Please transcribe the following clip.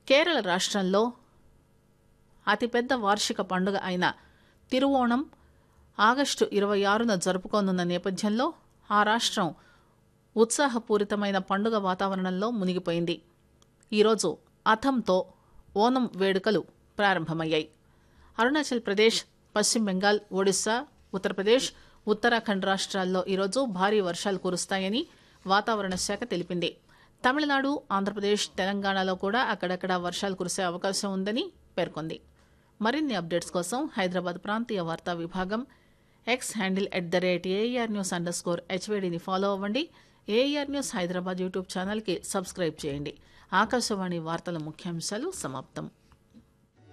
కేరళ రాష్ట్రంలో అతిపెద్ద వార్షిక పండుగ అయిన తిరువోణం ఆగస్టు ఇరవై ఆరున జరుపుకోనున్న నేపథ్యంలో ఆ రాష్ట్రం ఉత్సాహపూరితమైన పండుగ వాతావరణంలో మునిగిపోయింది ఈరోజు అథంతో ఓనం వేడుకలు ప్రారంభమయ్యాయి అరుణాచల్ ప్రదేశ్ పశ్చిమ బెంగాల్ ఒడిశా ఉత్తరప్రదేశ్ ఉత్తరాఖండ్ రాష్ట్రాల్లో ఈరోజు భారీ వర్షాలు కురుస్తాయని వాతావరణ శాఖ తెలిపింది తమిళనాడు ఆంధ్రప్రదేశ్ తెలంగాణలో కూడా అక్కడక్కడ వర్షాలు కురిసే అవకాశం ఉందని పేర్కొంది మరిన్ని అప్డేట్స్ కోసం హైదరాబాద్ ప్రాంతీయ వార్తా విభాగం X handle at the rate AR news underscore హెచ్వేడిని ఫాలో అవ్వండి ఏఆర్ న్యూస్ హైదరాబాద్ యూట్యూబ్ ఛానల్కి సబ్స్క్రైబ్ చేయండి ఆకాశవాణి వార్తల ముఖ్యాంశాలు సమాప్తం